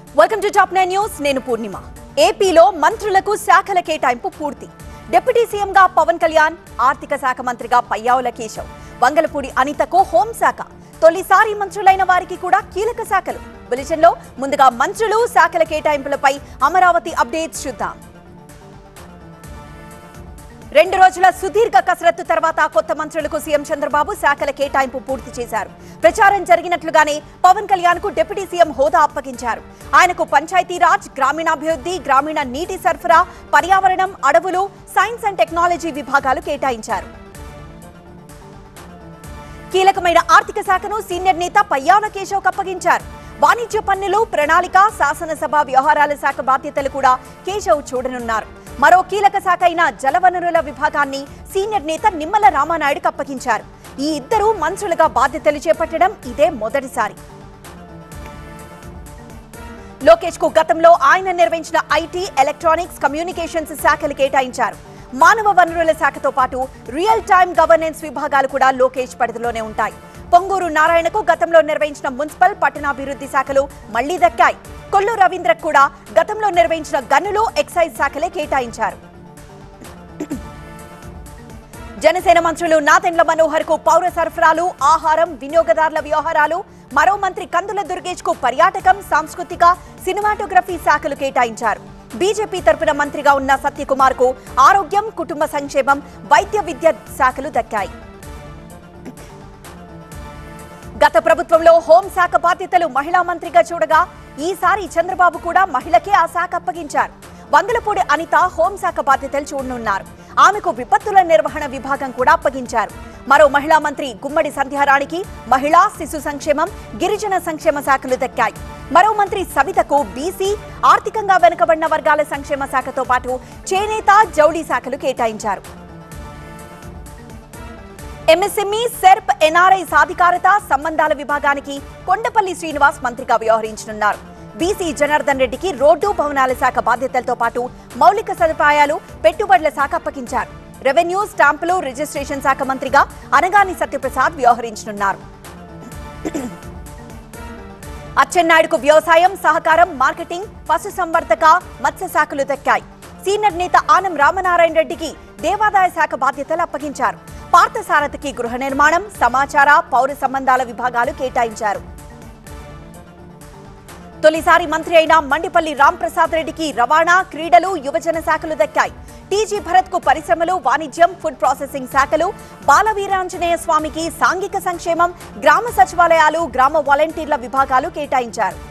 welcome to top nine news నేను పూర్ణిమ ఏపీలో మంత్రులకు శాఖల కేటాయింపు పూర్తి డిప్యూటీ సీఎంగా పవన్ కళ్యాణ్ ఆర్థిక శాఖ మంత్రిగా పయ్యావుల కేశవ్ వంగలపూడి అనితకు హోంశాఖ తొలిసారి మంత్రులైన వారికి కూడా కీలక శాఖలు బులెటిన్లో ముందుగా మంత్రులు శాఖల కేటాయింపులపై అమరావతి అప్డేట్స్ చూద్దాం రెండు రోజుల సుదీర్ఘ కసరత్తు తర్వాత కొత్త మంత్రులకు సీఎం చంద్రబాబు శాఖల కేటాయింపు పూర్తి చేశారు ప్రచారం జరిగినట్లుగానే పవన్ కళ్యాణ్ కు డిప్యూటీ సీఎం హోదా అప్పగించారు ఆయనకు పంచాయతీరాజ్ గ్రామీణాభివృద్ధి గ్రామీణ నీటి సరఫరా పర్యావరణం అడవులు సైన్స్ అండ్ టెక్నాలజీ విభాగాలు కేటాయించారు కీలకమైన ఆర్థిక శాఖను సీనియర్ నేత పయ్యాన కేశవ్ అప్పగించారు వాణిజ్య పన్నులు ప్రణాళిక శాసనసభ వ్యవహారాల శాఖ బాధ్యతలు కూడా కేశవ్ చూడనున్నారు మరో కీలక శాఖ అయిన జలవనరుల విభాగాన్ని సీనియర్ నేత నిమ్మల రామానాయుడుకు అప్పగించారు ఈ ఇద్దరు మంత్రులుగా బాధ్యతలు చేపట్టడం ఇదే మొదటిసారి లోకేష్ కు గతంలో ఆయన నిర్వహించిన ఐటీ ఎలక్ట్రానిక్స్ కమ్యూనికేషన్స్ శాఖలు కేటాయించారు మానవ వనరుల శాఖతో పాటు రియల్ టైమ్ గవర్నెన్స్ విభాగాలు కూడా లోకేష్ పరిధిలోనే ఉంటాయి పొంగూరు నారాయణకు గతంలో నిర్వహించిన మున్సిపల్ పట్టణాభివృద్ధి శాఖలు మళ్లీ దక్కాయి కొల్లు రవీంద్రకు కూడా గతంలో నిర్వహించిన గనులు ఎక్సైజ్ శాఖలే కేటాయించారు జనసేన మంత్రులు నాదెండ్ల మనోహర్ కు పౌర సరఫరాలు ఆహారం వినియోగదారుల వ్యవహారాలు మరో మంత్రి కందుల దుర్గేష్ కు పర్యాటకం సాంస్కృతిక సినిమాటోగ్రఫీ శాఖలు కేటాయించారు బీజేపీ తరపున మంత్రిగా ఉన్న సత్యకుమార్ కు ఆరోగ్యం కుటుంబ సంక్షేమం వైద్య విద్య శాఖలు దక్కాయి గత ప్రభుత్వంలో హోంశాఖ బాధ్యతలు మహిళా మంత్రిగా చూడగా ఈసారి చంద్రబాబు కూడా మహిళకే ఆ శాఖ అప్పగించారు వంగలపూడి అనిత హోంశాఖ బాధ్యతలు చూడనున్నారు ఆమెకు విపత్తుల నిర్వహణ విభాగం కూడా అప్పగించారు మరో మహిళా మంత్రి గుమ్మడి సంధ్యారాణికి మహిళా శిశు సంక్షేమం గిరిజన సంక్షేమ శాఖలు దక్కాయి మరో మంత్రి సవితకు బీసీ ఆర్థికంగా వెనుకబడిన వర్గాల సంక్షేమ శాఖతో పాటు చేనేత జౌళి శాఖలు కేటాయించారు ఎంఎస్ఎంఈ సెర్ప్ ఎన్ఆర్ఐ సాధికారత సంబంధాల విభాగానికి కొండపల్లి శ్రీనివాస్ మంత్రిగా వ్యవహరించనున్నారు బీసీ జనార్దన్ రెడ్డికి రోడ్డు భవనాల శాఖ బాధ్యతలతో పాటు మౌలిక సదుపాయాలు పెట్టుబడుల శాఖ అప్పగించారు రెవెన్యూ స్టాంపులు రిజిస్ట్రేషన్ శాఖ మంత్రిగా అనగాని సత్యప్రసాద్ వ్యవహరించనున్నారు అచ్చెన్నాయుడుకు వ్యవసాయం సహకారం మార్కెటింగ్ పశుసంవర్ధక మత్స్య శాఖలు దక్కాయి సీనియర్ నేత ఆనం రామనారాయణ రెడ్డికి దేవాదాయ శాఖ బాధ్యతలు అప్పగించారు పార్థసారథికి గృహ నిర్మాణం సమాచార పౌర సంబంధాల విభాగాలు కేటాయించారు తొలిసారి మంత్రి అయిన మండిపల్లి రాంప్రసాద్ రెడ్డికి రవాణా క్రీడలు యువజన శాఖలు దక్కాయి టీజీ భరత్ కు పరిశ్రమలు వాణిజ్యం ఫుడ్ ప్రాసెసింగ్ శాఖలు బాలవీరాంజనేయ స్వామికి సాంఘిక సంక్షేమం గ్రామ సచివాలయాలు గ్రామ వాలంటీర్ల విభాగాలు కేటాయించారు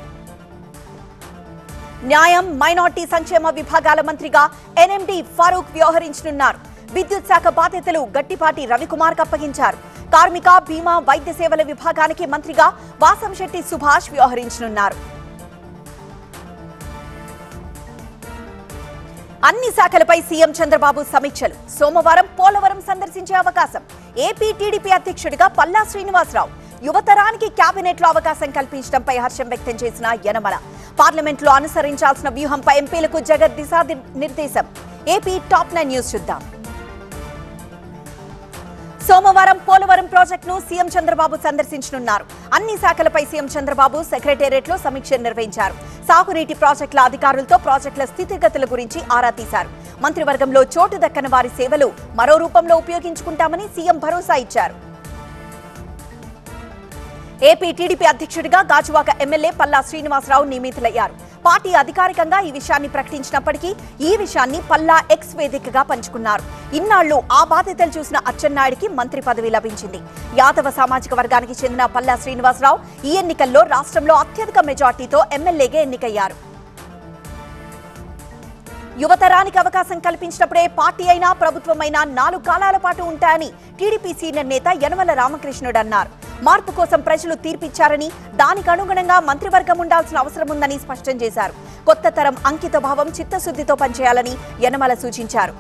న్యాయం మైనార్టీ సంక్షేమ విభాగాల మంత్రిగా ఎన్ఎండి ఫారూక్ వ్యవహరించనున్నారు విద్యుత్ శాఖ బాధ్యతలు గట్టిపాటి రవికుమార్ అప్పగించారు కార్మిక బీమా వైద్య సేవల విభాగానికి మంత్రిగా వాసంశెట్టి సుభాష్ వ్యవహరించనున్నారు అన్ని శాఖలపై సీఎం చంద్రబాబు సమీక్షలు సోమవారం పోలవరం సందర్శించే అవకాశం ఏపీ టీడీపీ అధ్యక్షుడిగా పల్లా శ్రీనివాసరావు యువతరానికి కేబినెట్ లో అవకాశం కల్పించడంపై హర్షం వ్యక్తం చేసిన యనమల పార్లమెంట్ లో అనుసరించాల్సిన వ్యూహంపై ఎంపీలకు జగన్ దిశా నిర్దేశం ఏపీ టాప్ నైన్ న్యూస్ చూద్దాం సోమవారం పోలవరం ప్రాజెక్టును సీఎం చంద్రబాబు సందర్శించనున్నారు అన్ని శాఖలపై సీఎం చంద్రబాబు సెక్రటేరియట్ లో సమీక్ష నిర్వహించారు సాగునీటి ప్రాజెక్టుల అధికారులతో ప్రాజెక్టుల స్థితిగతుల గురించి ఆరా తీశారు మంత్రివర్గంలో చోటు దక్కని వారి సేవలు మరో రూపంలో ఉపయోగించుకుంటామని సీఎం భరోసా ఇచ్చారు ఏపీ టీడీపీ అధ్యక్షుడిగా గాజువాక ఎమ్మెల్యే పల్లా శ్రీనివాసరావు నియమితులయ్యారు పార్టీ అధికారికంగా ఈ విషయాన్ని ప్రకటించినప్పటికీ ఈ విషయాన్ని పల్లా ఎక్స్ వేదికగా పంచుకున్నారు ఇన్నాళ్లు ఆ బాధ్యతలు చూసిన అచ్చెన్నాయుడికి మంత్రి పదవి లభించింది యాదవ సామాజిక వర్గానికి చెందిన పల్లా శ్రీనివాసరావు ఈ ఎన్నికల్లో రాష్ట్రంలో అత్యధిక మెజార్టీతో ఎమ్మెల్యేగా ఎన్నికయ్యారు యువతరానికి అవకాశం కల్పించినప్పుడే పార్టీ అయినా ప్రభుత్వమైనా నాలుగు కాలాల పాటు ఉంటాయని టీడీపీ సీనియర్ నేత యనమల రామకృష్ణుడు అన్నారు మార్పు కోసం ప్రజలు తీర్పిచ్చారని దానికి అనుగుణంగా మంత్రివర్గం ఉండాల్సిన అవసరం ఉందని స్పష్టం చేశారు కొత్త తరం అంకిత భావం చిత్తశుద్ధితో పనిచేయాలని యనమల సూచించారు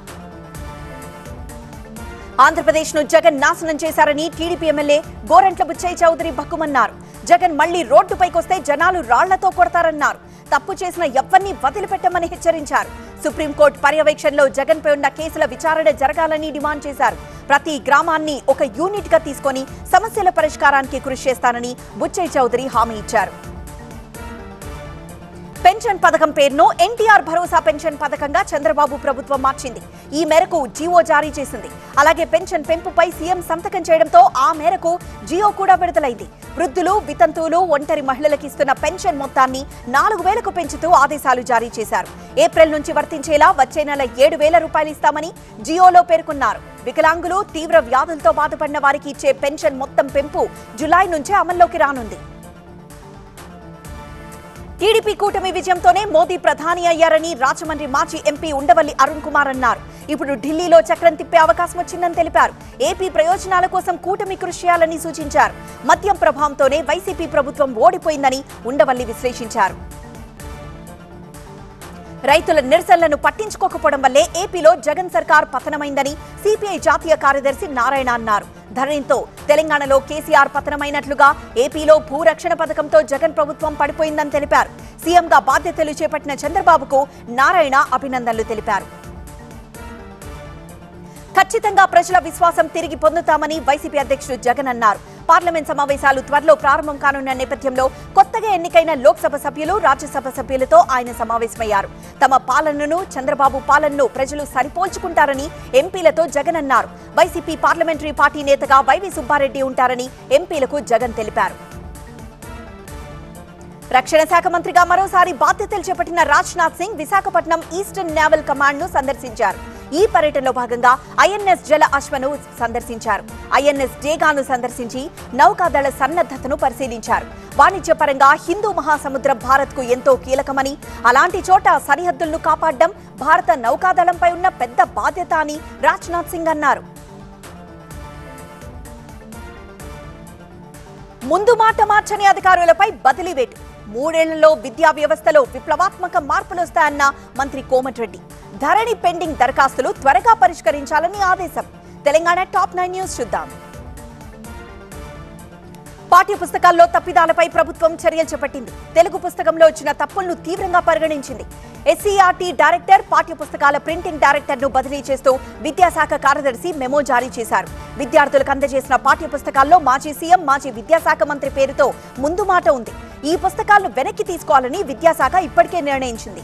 ఆంధ్రప్రదేశ్ ను జగన్ నాశనం చేశారని టీడీపీ ఎమ్మెల్యే గోరంట్ల బుచ్చయ్య చౌదరి బక్కుమన్నారు జగన్ మళ్లీ రోడ్డుపైకొస్తే జనాలు రాళ్లతో కొడతారన్నారు తప్పు చేసిన ఎవ్వరినీ వదిలిపెట్టమని హెచ్చరించారు సుప్రీంకోర్టు పర్యవేక్షణలో జగన్ పై ఉన్న కేసుల విచారణ జరగాలని డిమాండ్ చేశారు ప్రతి గ్రామాన్ని ఒక యూనిట్ గా తీసుకొని సమస్యల పరిష్కారానికి కృషి చేస్తానని బుచ్చయ్య చౌదరి హామీ ఇచ్చారు పెన్షన్ పథకం పేరును ఎన్టీఆర్ భరోసా పెన్షన్ పథకంగా చంద్రబాబు ప్రభుత్వం మార్చింది ఈ మేరకు జీవో జారీ చేసింది అలాగే పెన్షన్ పెంపుపై సీఎం సంతకం చేయడంతో ఆ మేరకు జియో కూడా విడుదలైంది వృద్ధులు వితంతువులు ఒంటరి మహిళలకు ఇస్తున్న పెన్షన్ మొత్తాన్ని నాలుగు వేలకు పెంచుతూ ఆదేశాలు జారీ చేశారు ఏప్రిల్ నుంచి వర్తించేలా వచ్చే నెల ఏడు వేల రూపాయలు ఇస్తామని జియోలో పేర్కొన్నారు వికలాంగులు తీవ్ర వ్యాధులతో బాధపడిన వారికి ఇచ్చే పెన్షన్ మొత్తం పెంపు జులై నుంచే అమల్లోకి రానుంది టీడీపీ కూటమి విజయంతోనే మోదీ ప్రధాని అయ్యారని రాజమండ్రి మాజీ ఎంపీ ఉండవల్లి అరుణ్ కుమార్ అన్నారు ఇప్పుడు ఢిల్లీలో చక్రం తిప్పే అవకాశం వచ్చిందని తెలిపారు ఏపీ ప్రయోజనాల కోసం కూటమి కృషి చేయాలని సూచించారు మద్యం ప్రభావంతోనే వైసీపీ ప్రభుత్వం ఓడిపోయిందని ఉండవల్లి విశ్లేషించారు రైతుల నిరసనలను పట్టించుకోకపోవడం వల్లే ఏపీలో జగన్ సర్కార్ పతనమైందని సిపిఐ జాతీయ కార్యదర్శి నారాయణ అన్నారు ధరణితో తెలంగాణలో కేసీఆర్ పతనమైనట్లుగా ఏపీలో భూరక్షణ పథకంతో జగన్ ప్రభుత్వం పడిపోయిందని తెలిపారు సీఎంగా బాధ్యతలు చేపట్టిన చంద్రబాబుకు నారాయణ అభినందనలు తెలిపారు ఖచ్చితంగా ప్రజల విశ్వాసం తిరిగి పొందుతామని వైసీపీ అధ్యక్షుడు జగన్ అన్నారు పార్లమెంట్ సమావేశాలు త్వరలో ప్రారంభం కానున్న నేపథ్యంలో కొత్తగా ఎన్నికైన లోక్సభ సభ్యులు రాజ్యసభ సభ్యులతో ఆయన సమావేశమయ్యారు తమ పాలనను చంద్రబాబు పాలనను ప్రజలు సరిపోల్చుకుంటారని ఎంపీలతో జగన్ అన్నారు వైసీపీ పార్లమెంటరీ పార్టీ నేతగా వైవి సుబ్బారెడ్డి ఉంటారని ఎంపీలకు జగన్ తెలిపారు రక్షణ శాఖ మంత్రిగా మరోసారి బాధ్యతలు చేపట్టిన Rajnath Singh Visakhapatnam eastern naval command ను సందర్శించారు ఈ పర్యటనలో భాగంగా ఐఎన్ఎస్ జల అశ్వను సందర్శించారు ఐఎన్ఎస్ డేగాను సందర్శించి నౌకాదళ సన్నద్ధతను పరిశీలించారు వాణిజ్యపరంగా హిందూ మహాసముద్రం భారత్ కు ఎంతో కీలకమని అలాంటి చోట సరిహద్దులను కాపాడడం భారత నౌకాదళంపై ఉన్న పెద్ద బాధ్యత అని రాజ్నాథ్ సింగ్ అన్నారు ముందు మాట మార్చని అధికారులపై బదిలీ వేటు మూడేళ్లలో విద్యా వ్యవస్థలో విప్లవాత్మక మార్పులు వస్తాయన్న మంత్రి కోమటిరెడ్డి ధరణి పెండింగ్ దరఖాస్తులు త్వరగా పరిష్కరించాలని ఆదేశం తెలంగాణ టాప్ నైన్ న్యూస్ చూద్దాం పాఠ్య పుస్తకాల్లో తప్పిదాలపై ప్రభుత్వం చర్యలు చేపట్టింది తెలుగు పుస్తకంలో వచ్చిన తప్పులను తీవ్రంగా పరిగణించింది ఎస్సీఆర్టీ డైరెక్టర్ పాఠ్య పుస్తకాల ప్రింటింగ్ డైరెక్టర్ ను బదిలీ చేస్తూ విద్యాశాఖ కార్యదర్శి మెమో జారీ చేశారు విద్యార్థులకు అందజేసిన పాఠ్య పుస్తకాల్లో మాజీ సీఎం మాజీ విద్యాశాఖ మంత్రి పేరుతో ముందు మాట ఉంది ఈ పుస్తకాలను వెనక్కి తీసుకోవాలని విద్యాశాఖ ఇప్పటికే నిర్ణయించింది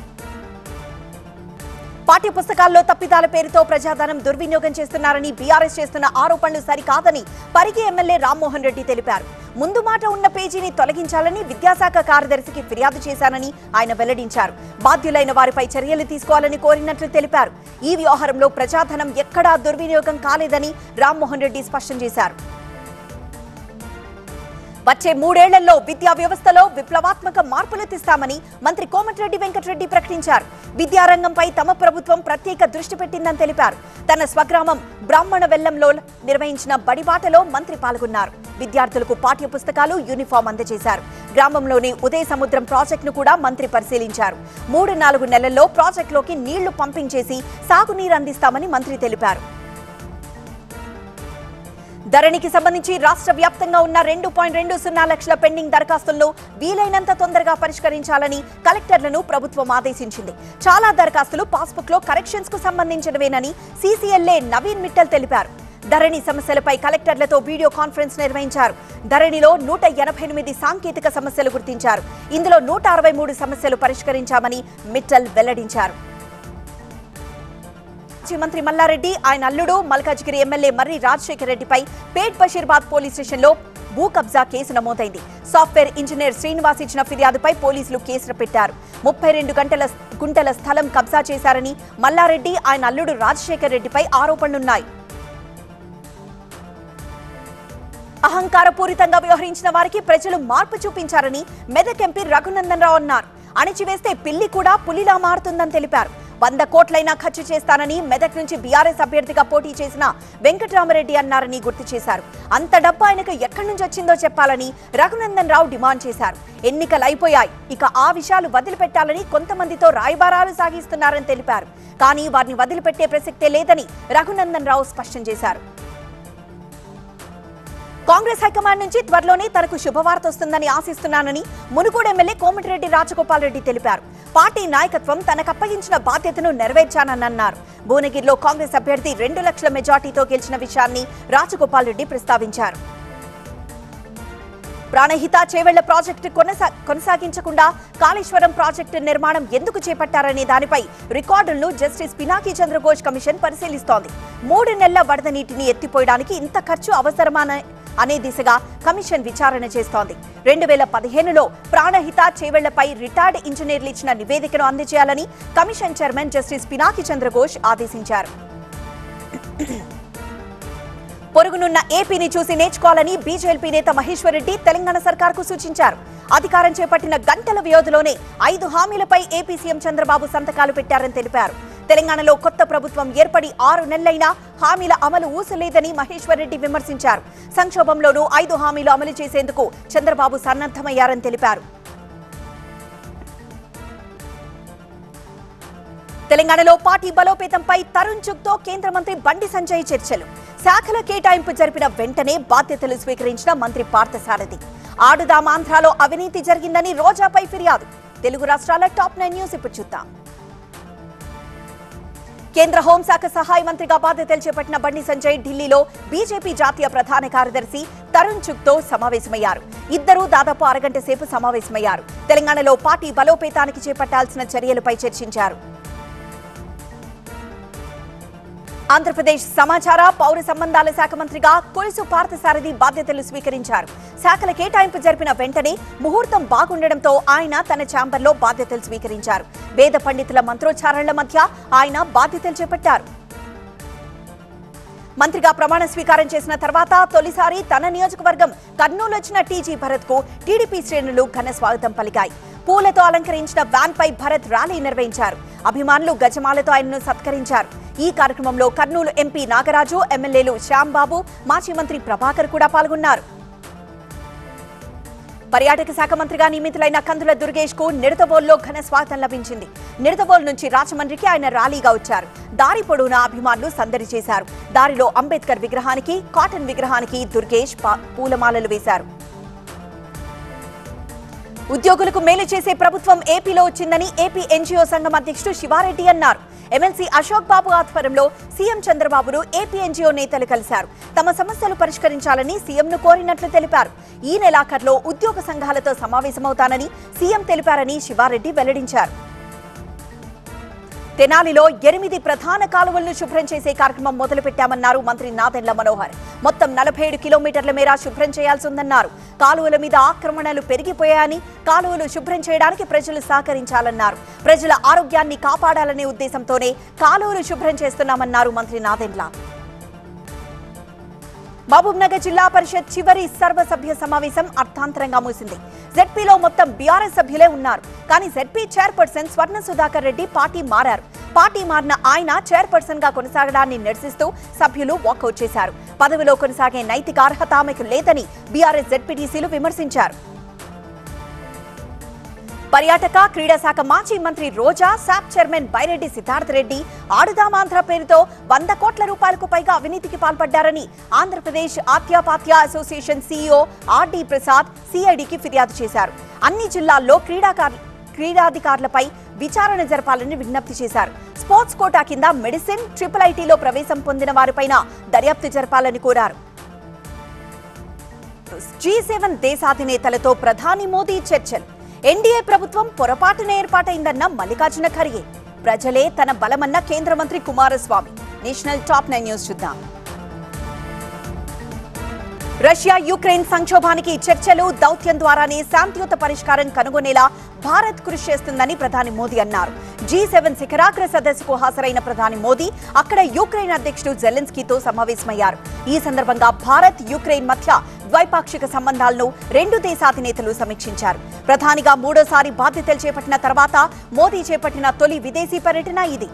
పాఠ్య పుస్తకాల్లో తప్పిదాల పేరుతో ప్రజాధనం దుర్వినియోగం చేస్తున్నారని బీఆర్ఎస్ చేస్తున్న ఆరోపణలు సరికాదని పరిగి ఎమ్మెల్యే రామ్మోహన్ రెడ్డి తెలిపారు ముందు మాట ఉన్న పేజీని తొలగించాలని విద్యాశాఖ కార్యదర్శికి ఫిర్యాదు చేశానని ఆయన వెల్లడించారు బాధ్యులైన వారిపై చర్యలు తీసుకోవాలని కోరినట్లు తెలిపారు ఈ వ్యవహారంలో ప్రజాధనం ఎక్కడా దుర్వినియోగం కాలేదని రామ్మోహన్ రెడ్డి స్పష్టం చేశారు వచ్చే మూడేళ్లలో విద్యా వ్యవస్థలో విప్లవాత్మక మార్పులు తెస్తామని మంత్రి కోమటిరెడ్డి వెంకటరెడ్డి ప్రకటించారు విద్యారంగంపై తమ ప్రభుత్వం ప్రత్యేక దృష్టి పెట్టిందని తెలిపారు తన స్వగ్రామం బ్రాహ్మణ వెల్లంలో నిర్వహించిన బడిబాటలో మంత్రి పాల్గొన్నారు విద్యార్థులకు పాఠ్య పుస్తకాలు యూనిఫామ్ అందజేశారు గ్రామంలోని ఉదయ సముద్రం ప్రాజెక్టును కూడా మంత్రి పరిశీలించారు మూడు నాలుగు నెలల్లో ప్రాజెక్టులోకి నీళ్లు పంపింగ్ చేసి సాగునీరు అందిస్తామని మంత్రి తెలిపారు ధరణికి సంబంధించి రాష్ట్ర వ్యాప్తంగా ఉన్న రెండు పాయింట్ రెండు సున్నా లక్షల పెండింగ్ దరఖాస్తులను వీలైనంత తొందరగా పరిష్కరించాలని కలెక్టర్లను ప్రభుత్వం ఆదేశించింది చాలా దరఖాస్తులు పాస్బుక్ లో కరెక్షన్స్ కు సంబంధించినవేనని సీసీఎల్ఏ నవీన్ మిట్టల్ తెలిపారు ధరణి సమస్యలపై కలెక్టర్లతో వీడియో కాన్ఫరెన్స్ నిర్వహించారు ధరణిలో నూట ఎనభై ఎనిమిది సాంకేతిక సమస్యలు గుర్తించారు ఇందులో నూట అరవై మూడు సమస్యలు పరిష్కరించామని మిట్టల్ వెల్లడించారు మాజీ మంత్రి మల్లారెడ్డి ఆయన అల్లుడు మల్కాజ్గిరి ఎమ్మెల్యే మర్రి రాజశేఖర రెడ్డిపై పేట్ బషీర్బాద్ పోలీస్ స్టేషన్లో భూ కబ్జా కేసు నమోదైంది సాఫ్ట్వేర్ ఇంజనీర్ శ్రీనివాస్ ఇచ్చిన ఫిర్యాదుపై పోలీసులు కేసులు పెట్టారు ముప్పై రెండు గంటల గుంటల స్థలం కబ్జా చేశారని మల్లారెడ్డి ఆయన అల్లుడు రాజశేఖర్ రెడ్డిపై ఆరోపణలున్నాయి అహంకారపూరితంగా వ్యవహరించిన వారికి ప్రజలు మార్పు చూపించారని మెదక్ ఎంపీ రఘునందన్ రావు అన్నారు అణిచివేస్తే పిల్లి కూడా పులిలా మారుతుందని తెలిపారు వంద కోట్లైనా ఖర్చు చేస్తానని మెదక్ నుంచి బీఆర్ఎస్ అభ్యర్థిగా పోటీ చేసిన వెంకటరామరెడ్డి అన్నారని గుర్తు చేశారు అంత డబ్బు ఆయనకు ఎక్కడి నుంచి వచ్చిందో చెప్పాలని రఘునందన్ రావు డిమాండ్ చేశారు ఎన్నికలు అయిపోయాయి ఇక ఆ విషయాలు వదిలిపెట్టాలని కొంతమందితో రాయబారాలు సాగిస్తున్నారని తెలిపారు కానీ వారిని వదిలిపెట్టే ప్రసక్తే లేదని రఘునందన్ రావు స్పష్టం చేశారు కాంగ్రెస్ హైకమాండ్ నుంచి త్వరలోనే తనకు శుభవార్త వస్తుందని ఆశిస్తున్నానని మునుగోడు ఎమ్మెల్యే కోమటిరెడ్డి రాజగోపాల్ రెడ్డి తెలిపారు పార్టీ నాయకత్వం తనకు అప్పగించిన బాధ్యతను నెరవేర్చానని అన్నారు భువనగిరిలో కాంగ్రెస్ అభ్యర్థి రెండు లక్షల మెజార్టీతో గెలిచిన విషయాన్ని రాజగోపాల్ రెడ్డి ప్రస్తావించారు ప్రాణహిత చేవెళ్ల ప్రాజెక్టు కొనసా కొనసాగించకుండా కాళేశ్వరం ప్రాజెక్టు నిర్మాణం ఎందుకు చేపట్టారనే దానిపై రికార్డులను జస్టిస్ పినాకి చంద్రఘోష్ కమిషన్ పరిశీలిస్తోంది మూడు నెలల వరద నీటిని ఎత్తిపోయడానికి ఇంత ఖర్చు అవసరమాన అనే దిశగా కమిషన్ విచారణ చేస్తోంది రెండు వేల పదిహేనులో ప్రాణహిత చేవెళ్లపై రిటైర్డ్ ఇంజనీర్లు ఇచ్చిన నివేదికను అందజేయాలని commission chairman justice Pinaki Chandraghose ఆదేశించారు పొరుగునున్న ఏపీని చూసి నేర్చుకోవాలని బీజేపీ నేత మహేశ్వర్ రెడ్డి తెలంగాణ సర్కార్కు సూచించారు అధికారం చేపట్టిన గంటల వ్యవధిలోనే ఐదు హామీలపై ఏపీ సీఎం చంద్రబాబు సంతకాలు పెట్టారని తెలిపారు తెలంగాణలో కొత్త ప్రభుత్వం ఏర్పడి ఆరు నెలలైనా హామీల అమలు ఊసలేదని మహేశ్వర్ రెడ్డి విమర్శించారు సంక్షోభంలోనూ ఐదు హామీలు అమలు చేసేందుకు చంద్రబాబు సన్నద్దమయ్యారని తెలిపారు తెలంగాణలో పార్టీ బలోపేతంపై తరుణ్ చుక్తో కేంద్ర మంత్రి బండి సంజయ్ చర్చలు శాఖల కేటాయింపు జరిపిన వెంటనే బాధ్యతలు స్వీకరించిన మంత్రి పార్థసారథి ఆడుదాం ఆంధ్రాలో అవినీతి జరిగిందని రోజాపై ఫిర్యాదు తెలుగు రాష్ట్రాల టాప్ నైన్ న్యూస్ ఇప్పుడు చూద్దాం కేంద్ర హోంశాఖ సహాయ మంత్రిగా బాధ్యతలు చేపట్టిన బండి సంజయ్ ఢిల్లీలో బీజేపీ జాతీయ ప్రధాన కార్యదర్శి తరుణ్ చుక్తో సమావేశమయ్యారు ఇద్దరూ దాదాపు అరగంట సేపు సమావేశమయ్యారు తెలంగాణలో పార్టీ బలోపేతానికి చేపట్టాల్సిన చర్యలపై చర్చించారు ఆంధ్రప్రదేశ్ సమాచార పౌర సంబంధాల శాఖ మంత్రిగా కొలుసు పార్థసారథి బాధ్యతలు స్వీకరించారు శాఖల కేటాయింపు జరిపిన వెంటనే ముహూర్తం బాగుండడంతో ఆయన తన ఛాంబర్లో బాధ్యతలు స్వీకరించారు వేద పండితుల మంత్రోచ్చారణల మధ్య ఆయన బాధ్యతలు చేపట్టారు మంత్రిగా ప్రమాణ స్వీకారం చేసిన తర్వాత తొలిసారి తన నియోజకవర్గం కర్నూలు వచ్చిన టీజీ భరత్ కు టీడీపీ శ్రేణులు ఘన స్వాగతం పలికాయి పూలతో అలంకరించిన వ్యాన్ పై భరత్ ర్యాలీ నిర్వహించారు అభిమానులు గజమాలతో ఆయనను సత్కరించారు ఈ కార్యక్రమంలో కర్నూలు ఎంపీ నాగరాజు ఎమ్మెల్యేలు శ్యాంబాబు మాజీ మంత్రి ప్రభాకర్ కూడా పాల్గొన్నారు పర్యాటక శాఖ మంత్రిగా నియమితులైన కందుల దుర్గేష్ కు నిడతబోల్లో ఘన స్వాగతం లభించింది నిడతబోల్ నుంచి రాజమండ్రికి ఆయన ర్యాలీగా వచ్చారు దారి పొడవునా అభిమానులు సందడి చేశారు దారిలో అంబేద్కర్ విగ్రహానికి కాటన్ విగ్రహానికి దుర్గేష్ పా- పూలమాలలు వేశారు ఉద్యోగులకు మేలు చేసే ప్రభుత్వం ఏపీలో వచ్చిందని ఏపీ ఎన్జీఓ సంఘం అధ్యక్షుడు శివారెడ్డి అన్నారు ఎమ్మెల్సీ అశోక్ బాబు ఆధ్వర్యంలో సీఎం చంద్రబాబును ఏపీ ఎన్జీఓ నేతలు కలిశారు తమ సమస్యలు పరిష్కరించాలని సీఎంను కోరినట్లు తెలిపారు ఈ నెలాఖరులో ఉద్యోగ సంఘాలతో సమావేశమవుతానని సీఎం తెలిపారని శివారెడ్డి వెల్లడించారు తెనాలిలో ఎనిమిది ప్రధాన కాలువలను శుభ్రం చేసే కార్యక్రమం మొదలుపెట్టామన్నారు మంత్రి నాదెండ్ల మనోహర్ మొత్తం నలభై ఏడు కిలోమీటర్ల మేర శుభ్రం చేయాల్సి ఉందన్నారు కాలువల మీద ఆక్రమణలు పెరిగిపోయాయని కాలువలు శుభ్రం చేయడానికి ప్రజలు సహకరించాలన్నారు ప్రజల ఆరోగ్యాన్ని కాపాడాలనే ఉద్దేశంతోనే కాలువలు శుభ్రం చేస్తున్నామన్నారు మంత్రి నాదెండ్ల మహబూబ్ నగర్ జిల్లా పరిషత్ చివరి సర్వసభ్య సమావేశం అర్థాంతరంగా మూసింది జెడ్పీలో మొత్తం బీఆర్ఎస్ సభ్యులే ఉన్నారు కానీ ZP chairperson Swarna Sudhakar Reddy party మారారు పార్టీ మారిన ఆయన చైర్పర్సన్ గా కొనసాగడాన్ని నిరసిస్తూ సభ్యులు వాకౌట్ చేశారు పదవిలో కొనసాగే నైతిక అర్హత ఆమెకు లేదని బీఆర్ఎస్ జెడ్పీటీసీలు విమర్శించారు పర్యాటక క్రీడా శాఖ మాజీ మంత్రి రోజా శాప్ చైర్మన్ బైరెడ్డి సిద్ధార్థ రెడ్డి ఆడుదామాంధ్ర పేరుతో వంద కోట్ల రూపాయలకు పైగా అవినీతికి పాల్పడ్డారని Andhra Pradesh Atya Patya association CEO RD Prasad సిఐడికి ఫిర్యాదు చేశారు అన్ని జిల్లాల్లో క్రీడాకారు క్రీడాధికారులపై విచారణ జరపాలని విజ్ఞప్తి చేశారు స్పోర్ట్స్ కోటా కింద మెడిసిన్ ట్రిపుల్ ఐటీలో ప్రవేశం పొందిన వారిపైన దర్యాప్తు జరపాలని కోరారు జీ సెవెన్ దేశాధినేతలతో ప్రధాని మోదీ చర్చలు ఎన్డీఏ ప్రభుత్వం పొరపాటున ఏర్పాటైందన్న మల్లికార్జున ఖర్గే ప్రజలే తన బలమన్న కేంద్ర మంత్రి Kumaraswamy national top nine news చూద్దాం రష్యా యుక్రెయిన్ సంక్షోభానికి చర్చలు దౌత్యం ద్వారానే శాంతియుత పరిష్కారం కనుగొనేలా భారత్ కృషి చేస్తుందని ప్రధాని మోదీ అన్నారు జీ సెవెన్ శిఖరాగ్ర సదస్సుకు హాజరైన ప్రధాని మోదీ అక్కడ యుక్రెయిన్ అధ్యక్షుడు జెలెన్స్కీతో సమావేశమయ్యారు ఈ సందర్భంగా భారత్ యుక్రెయిన్ మధ్య ద్వైపాక్షిక సంబంధాలను రెండు దేశాధినేతలు సమీక్షించారు ప్రధానిగా మూడోసారి బాధ్యతలు చేపట్టిన తర్వాత మోదీ చేపట్టిన తొలి విదేశీ పర్యటన ఇది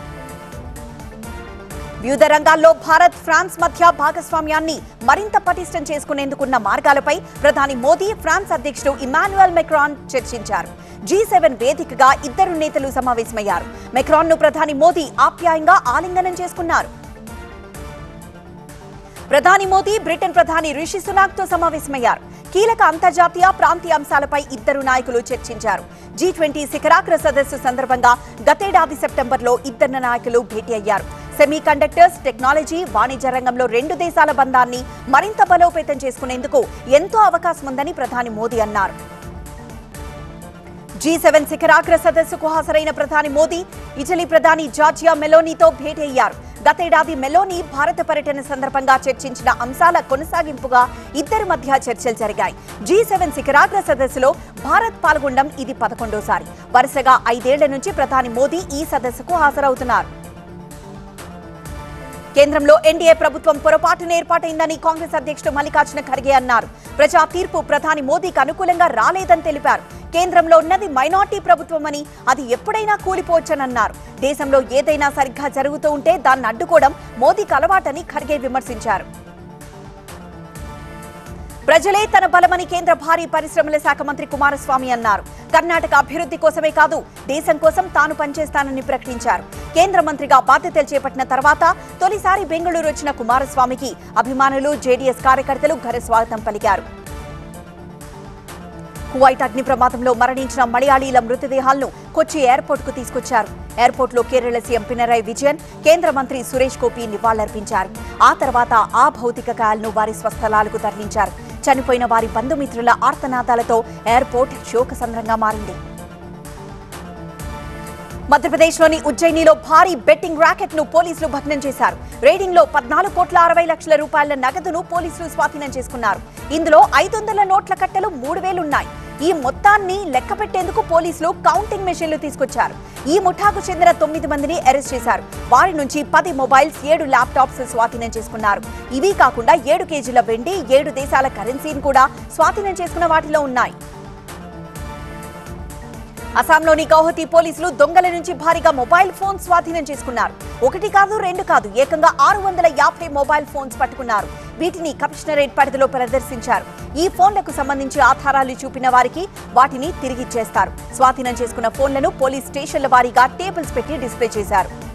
వివిధ రంగాల్లో భారత్ ఫ్రాన్స్ మధ్య భాగస్వామ్యాన్ని మరింత పటిష్టం చేసుకునేందుకున్న మార్గాలపై ప్రధాని మోదీ ఫ్రాన్స్ అధ్యక్షుడు ఇమాన్యుయల్ మెక్రాన్ చర్చించారు జీ సెవెన్ వేదికగా ఇద్దరు నేతలు సమావేశమయ్యారు మెక్రాన్ ను ప్రధాని మోదీ ఆప్యాయంగా ఆలింగనం చేసుకున్నారు ప్రధాని మోదీ బ్రిటన్ ప్రధాని రిషి సునాక్ తో సమావేశమయ్యారు కీలక అంతర్జాతీయ ప్రాంతీయ అంశాలపై ఇద్దరు నాయకులు చర్చించారు జీ ట్వంటీ శిఖరాగ్ర సదస్సు సందర్భంగా గతేడాది సెప్టెంబర్లో ఇద్దరు నాయకులు భేటీ అయ్యారు సెమీ కండక్టర్స్ టెక్నాలజీ వాణిజ్య రంగంలో రెండు దేశాల బంధాన్ని మరింత బలోపేతం చేసుకునేందుకు ఎంతో అవకాశం ఉందని ప్రధాని మోదీ అన్నారు జీ సెవెన్ శిఖరాగ్ర సదస్సుకు హాజరైన ప్రధాని మోదీ ఇటలీ ప్రధాని జార్జియా మెలోనీతో భేటీ అయ్యారు గతేడాది మెలోనీ భారత పర్యటన సందర్భంగా చర్చించిన అంశాల కొనసాగింపుగా ఇద్దరి మధ్య చర్చలు జరిగాయి జీ సెవెన్ శిఖరాగ్ర సదస్సులో భారత్ పాల్గొనడం ఇది పదకొండోసారి వరుసగా ఐదేళ్ల నుంచి ప్రధాని మోదీ ఈ సదస్సుకు హాజరవుతున్నారు కేంద్రంలో ఎన్డీఏ ప్రభుత్వం పొరపాటున ఏర్పాటైందని కాంగ్రెస్ అధ్యక్షుడు మల్లికార్జున ఖర్గే అన్నారు ప్రజా తీర్పు ప్రధాని మోదీకి అనుకూలంగా రాలేదని తెలిపారు కేంద్రంలో ఉన్నది మైనార్టీ ప్రభుత్వమని అది ఎప్పుడైనా కూలిపోవచ్చనన్నారు దేశంలో ఏదైనా సరిగ్గా జరుగుతూ ఉంటే దాన్ని అడ్డుకోవడం మోదీకి అలవాటని ఖర్గే విమర్శించారు ప్రజలే తన బలమని కేంద్ర భారీ పరిశ్రమల శాఖ మంత్రి కుమారస్వామి అన్నారు కర్ణాటక అభివృద్ధి కోసమే కాదు దేశం కోసం తాను పనిచేస్తానని ప్రకటించారు కేంద్ర మంత్రిగా బాధ్యతలు చేపట్టిన తర్వాత తొలిసారి బెంగళూరు వచ్చిన కుమారస్వామికి అభిమానులు జేడీఎస్ కార్యకర్తలు ఘన స్వాగతం పలికారు కువైట్ అగ్ని ప్రమాదంలో మరణించిన మలయాళీల మృతదేహాలను కొచ్చి ఎయిర్పోర్ట్ కు తీసుకొచ్చారు ఎయిర్పోర్ట్ లో కేరళ సీఎం పినరయ్ విజయన్ కేంద్ర మంత్రి సురేష్ గోపి నివాళులర్పించారు ఆ తర్వాత ఆ భౌతిక కాయాలను వారి స్వస్థలాలకు తరలించారు చనిపోయిన వారి బంధుమిత్రుల ఆర్తనాదాలతో ఎయిర్పోర్ట్ శోకసంద్రంగా మారింది మధ్యప్రదేశ్లోని ఉజ్జయినిలో భారీ బెట్టింగ్ ర్యాకెట్ ను పోలీసులు భగ్నం చేశారు రైడింగ్ లో పద్నాలుగు కోట్ల అరవై లక్షల రూపాయల నగదును పోలీసులు స్వాధీనం చేసుకున్నారు ఇందులో ఐదు వందల నోట్ల కట్టలు మూడు వేలున్నాయి ఈ మొత్తాన్ని లెక్క పెట్టేందుకు పోలీసులు కౌంటింగ్ మెషిన్లు తీసుకొచ్చారు ఈ ముఠాకు చెందిన తొమ్మిది మందిని అరెస్ట్ చేశారు వారి నుంచి పది మొబైల్స్ ఏడు ల్యాప్టాప్స్ స్వాధీనం చేసుకున్నారు ఇవి కాకుండా ఏడు కేజీల వెండి ఏడు దేశాల కరెన్సీని కూడా స్వాధీనం చేసుకున్న వాటిలో ఉన్నాయి అస్సాంలోని గౌహతి పోలీసులు దొంగల నుంచి భారీగా మొబైల్ ఫోన్ స్వాధీనం చేసుకున్నారు ఒకటి కాదు రెండు కాదు ఏకంగా ఆరు వందల యాభై మొబైల్ ఫోన్స్ పట్టుకున్నారు వీటిని కమిషనరేట్ పరిధిలో ప్రదర్శించారు ఈ ఫోన్లకు సంబంధించి ఆధారాలు చూపిన వారికి వాటిని తిరిగిచ్చేస్తారు స్వాధీనం చేసుకున్న ఫోన్లను పోలీస్ స్టేషన్ల వారీగా టేబుల్స్ పెట్టి డిస్ప్లే చేశారు